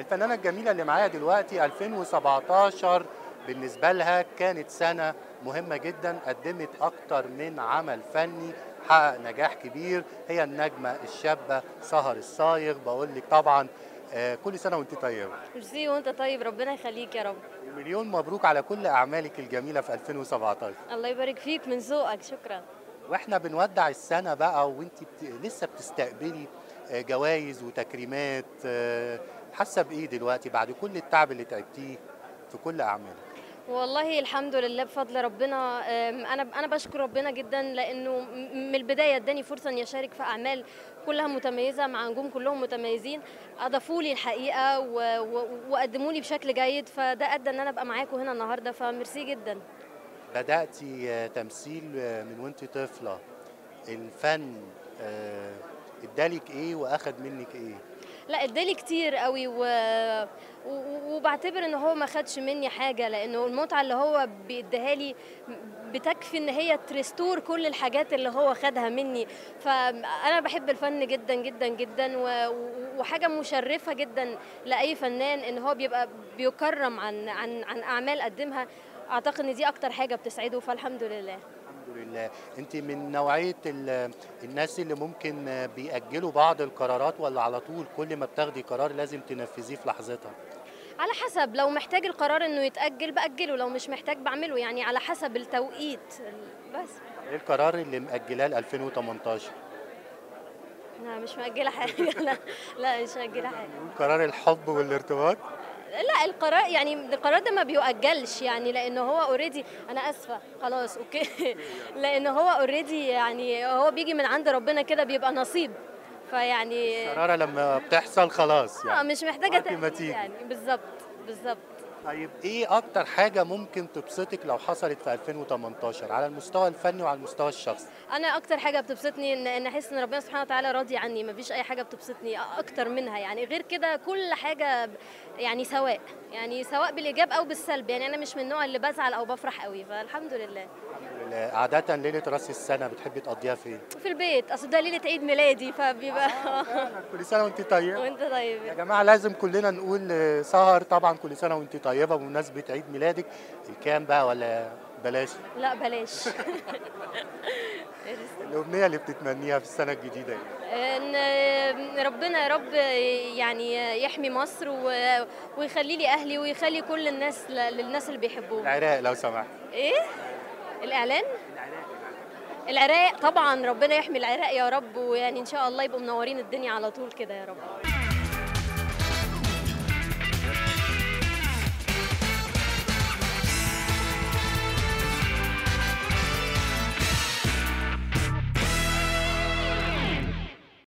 الفنانه الجميله اللي معايا دلوقتي 2017 بالنسبه لها كانت سنه مهمه جدا قدمت اكتر من عمل فني حقق نجاح كبير هي النجمه الشابه سهر الصايغ بقول لك طبعا آه، كل سنه وانت طيبه ميرسي وانت طيب ربنا يخليك يا رب ومليون مبروك على كل اعمالك الجميله في 2017 الله يبارك فيك من ذوقك شكرا واحنا بنودع السنه بقى وانت بت... لسه بتستقبلي آه، جوائز وتكريمات آه، حاسه بايه دلوقتي بعد كل التعب اللي تعبتيه في كل اعمالك والله الحمد لله بفضل ربنا أم، انا انا بشكر ربنا جدا لانه م- من البدايه اداني فرصه اني اشارك في اعمال كلها متميزه مع نجوم كلهم متميزين اضافوا لي الحقيقه و- و- وقدموا لي بشكل جيد فده ادى ان انا ابقى معاكم هنا النهارده فميرسي جدا بداتي آه، تمثيل آه، من وانت طفله الفن آه، ادالك ايه واخد منك ايه لا ادالي كتير قوي و... و... وبعتبر ان هو ما خدش مني حاجه لانه المتعه اللي هو بيديها لي بتكفي ان هي تريستور كل الحاجات اللي هو خدها مني فانا بحب الفن جدا جدا جدا و... وحاجه مشرفه جدا لاي فنان ان هو بيبقى بيكرم عن عن عن اعمال قدمها اعتقد ان دي اكتر حاجه بتسعده فالحمد لله الحمد لله انت من نوعيه ال- الناس اللي ممكن آه، بيأجلوا بعض القرارات ولا على طول كل ما بتاخدي قرار لازم تنفذيه في لحظتها على حسب لو محتاج القرار انه يتأجل بأجله لو مش محتاج بعمله يعني على حسب التوقيت بس ايه القرار اللي مأجلاه ل 2018 لا مش مأجلة حاجة لا لا مش مأجلة حاجة قرار الحب والارتباط لا القرار يعني القرار ده ما بيؤجلش يعني لأنه هو اوريدي أنا آسفة خلاص أوكي لأن هو اوريدي يعني هو بيجي من عند ربنا كده بيبقى نصيب فيعني قرارة لما بتحصل خلاص اه يعني مش محتاجة وقت ما تأجيل تيجي. يعني بالظبط بالظبط طيب ايه اكتر حاجة ممكن تبسطك لو حصلت في 2018 على المستوى الفني وعلى المستوى الشخصي انا اكتر حاجه بتبسطني ان ان احس ان ربنا سبحانه وتعالى راضي عني مفيش اي حاجه بتبسطني اكتر منها يعني غير كده كل حاجه ب- يعني سواء يعني سواء بالايجاب او بالسلب يعني انا مش من النوع اللي بزعل او بفرح قوي فالحمد لله الحمد لله عادة ليلة راس السنة بتحبي تقضيها فين؟ في البيت اصل ده ليله عيد ميلادي فبيبقى كل سنة وانت طيبة وانت طيب يا جماعة لازم كلنا نقول آه، سهر طبعا كل سنة وانت طيبة بمناسبة عيد ميلادك الكام بقى ولا بلاش لا بلاش الأمنية اللي بتتمنيها في السنة الجديدة ايه؟ ان ربنا يا رب يعني يحمي مصر و- ويخلي لي اهلي ويخلي كل الناس للناس اللي بيحبوه العراق لو سمحت ايه الاعلان العراق طبعا ربنا يحمي العراق يا رب ويعني ان شاء الله يبقوا منورين الدنيا على طول كده يا رب